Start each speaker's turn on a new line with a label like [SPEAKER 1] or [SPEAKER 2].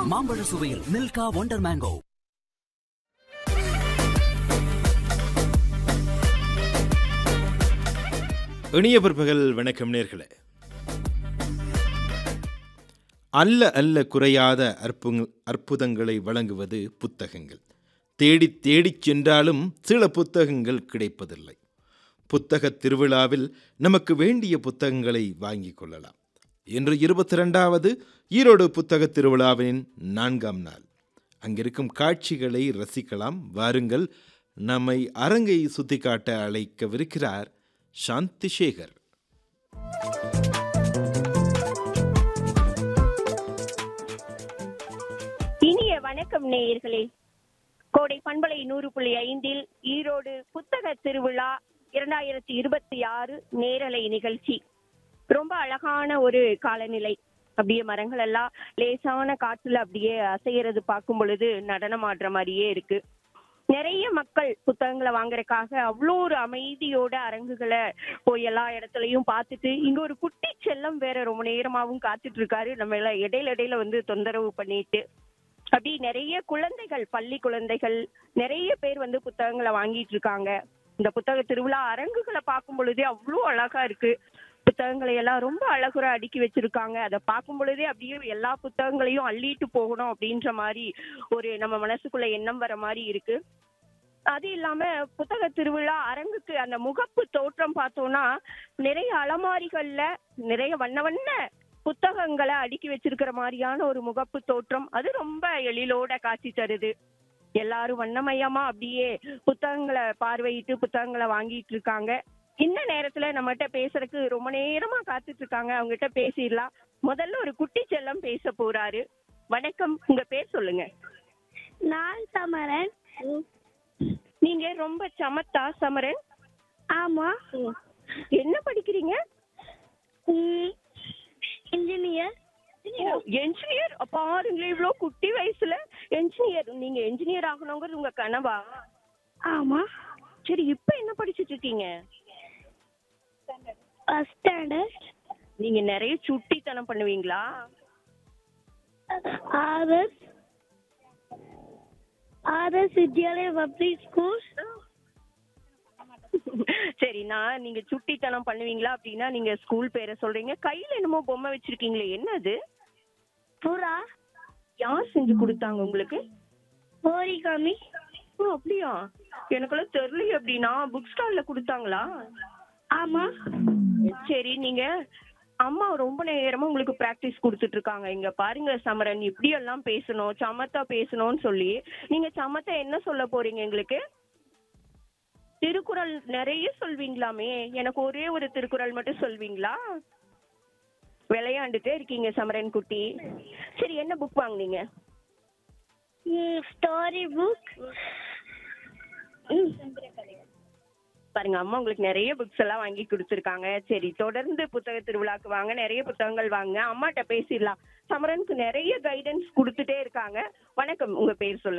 [SPEAKER 1] மாம்பழ சுவையில் Milkha wonder mango
[SPEAKER 2] இனிய பிற்பகல் வணக்கம் நேர்களே அல்ல அல்ல குறையாத அற்புங் அற்புதங்களை வழங்குவது புத்தகங்கள் தேடித் தேடிச் சென்றாலும் சில புத்தகங்கள் கிடைப்பதில்லை புத்தகத் திருவிழாவில் நமக்கு வேண்டிய புத்தகங்களை வாங்கிக் கொள்ளலாம் இன்று இருபத்தி ரெண்டாவது ஈரோடு புத்தகத் திருவிழாவின் நான்காம் நாள் அங்கிருக்கும் காட்சிகளை ரசிக்கலாம் வாருங்கள் நம்மை அரங்கை சுத்திக்காட்ட அழைக்கவிருக்கிறார் சாந்தி சேகர்
[SPEAKER 3] இனிய வணக்கம் நேயர்களே கோடை பண்பலை நூறு புள்ளி ஐந்தில் ஈரோடு புத்தக திருவிழா இரண்டாயிரத்தி இருபத்தி ஆறு நேரலை நிகழ்ச்சி ரொம்ப அழகான ஒரு காலநிலை அப்படியே மரங்கள் எல்லாம் லேசான காற்றுல அப்படியே அசையறது பார்க்கும் பொழுது நடனம் ஆடுற மாதிரியே இருக்கு நிறைய மக்கள் புத்தகங்களை வாங்குறதுக்காக அவ்வளோ ஒரு அமைதியோட அரங்குகளை போய் எல்லா இடத்துலயும் பார்த்துட்டு இங்க ஒரு குட்டி செல்லம் வேற ரொம்ப நேரமாவும் காத்துட்டு இருக்காரு நம்ம எல்லாம் இடையில இடையில வந்து தொந்தரவு பண்ணிட்டு அப்படி நிறைய குழந்தைகள் பள்ளி குழந்தைகள் நிறைய பேர் வந்து புத்தகங்களை வாங்கிட்டு இருக்காங்க இந்த புத்தக திருவிழா அரங்குகளை பார்க்கும் பொழுதே அவ்வளோ அழகா இருக்கு புத்தகங்களை எல்லாம் ரொம்ப அழகுற அடுக்கி வச்சிருக்காங்க அதை பார்க்கும் பொழுதே அப்படியே எல்லா புத்தகங்களையும் அள்ளிட்டு போகணும் அப்படின்ற மாதிரி ஒரு நம்ம மனசுக்குள்ள எண்ணம் வர மாதிரி இருக்கு அது இல்லாம புத்தக திருவிழா அரங்குக்கு அந்த முகப்பு தோற்றம் பார்த்தோம்னா நிறைய அலமாரிகள்ல நிறைய வண்ண வண்ண புத்தகங்களை அடுக்கி வச்சிருக்கிற மாதிரியான ஒரு முகப்பு தோற்றம் அது ரொம்ப எழிலோட காட்சி தருது எல்லாரும் வண்ணமயமா அப்படியே புத்தகங்களை பார்வையிட்டு புத்தகங்களை வாங்கிட்டு இருக்காங்க இந்த நேரத்துல நம்மகிட்ட பேசுறதுக்கு ரொம்ப நேரமா காத்துட்டு இருக்காங்க அவங்க கிட்ட பேசிடலாம் முதல்ல ஒரு குட்டி செல்லம் பேச போறாரு வணக்கம் உங்க பேர் சொல்லுங்க
[SPEAKER 4] நான் சமரன்
[SPEAKER 3] நீங்க ரொம்ப சமத்தா சமரன்
[SPEAKER 4] ஆமா
[SPEAKER 3] என்ன படிக்கிறீங்க
[SPEAKER 4] இன்ஜினியர்
[SPEAKER 3] என்ஜினியர் பாருங்களேன் இவ்வளவு குட்டி வயசுல என்ஜினியர் நீங்க என்ஜினியர் ஆகணுங்கிறது உங்க கனவா
[SPEAKER 4] ஆமா
[SPEAKER 3] சரி இப்ப என்ன படிச்சிட்டு இருக்கீங்க
[SPEAKER 4] ஃபர்ஸ்ட் ஸ்டாண்டர்ட்
[SPEAKER 3] நீங்க நிறைய சுட்டித்தனம் பண்ணுவீங்களா
[SPEAKER 4] R S R S Vidyalaya public school
[SPEAKER 3] சரி நான் நீங்க சுட்டித்தனம் பண்ணுவீங்களா அப்படின்னா நீங்க ஸ்கூல் பேரை சொல்றீங்க கையில என்னமோ பொம்மை வச்சிருக்கீங்களே என்னது
[SPEAKER 4] புறா
[SPEAKER 3] யார் செஞ்சு கொடுத்தாங்க உங்களுக்கு
[SPEAKER 4] ஓரிகாமி
[SPEAKER 3] ஓ அப்படியா எனக்கெல்லாம் தெரியல அப்படின்னா புக் ஸ்டால்ல கொடுத்தாங்களா
[SPEAKER 4] ஆமா
[SPEAKER 3] சரி நீங்க அம்மா ரொம்ப நேரமா உங்களுக்கு பிராக்டிஸ் கொடுத்துட்டு இருக்காங்க இங்க பாருங்க சமரன் இப்படி எல்லாம் பேசணும் சமத்தா பேசணும்னு சொல்லி நீங்க சமத்தா என்ன சொல்ல போறீங்க எங்களுக்கு திருக்குறள் நிறைய சொல்வீங்களாமே எனக்கு ஒரே ஒரு திருக்குறள் மட்டும் சொல்வீங்களா விளையாண்டுட்டே இருக்கீங்க சமரன் குட்டி சரி என்ன புக் வாங்குனீங்க
[SPEAKER 4] ஸ்டோரி புக்
[SPEAKER 3] பாருங்க அம்மா உங்களுக்கு நிறைய புக்ஸ் எல்லாம் வாங்கி கொடுத்துருக்காங்க சரி தொடர்ந்து புத்தக திருவிழாக்கு வாங்க நிறைய புத்தகங்கள் வாங்க அம்மாட்ட பேசிடலாம் சமரனுக்கு நிறைய கைடன்ஸ் கொடுத்துட்டே இருக்காங்க வணக்கம் உங்க பேர் சொல்லுங்க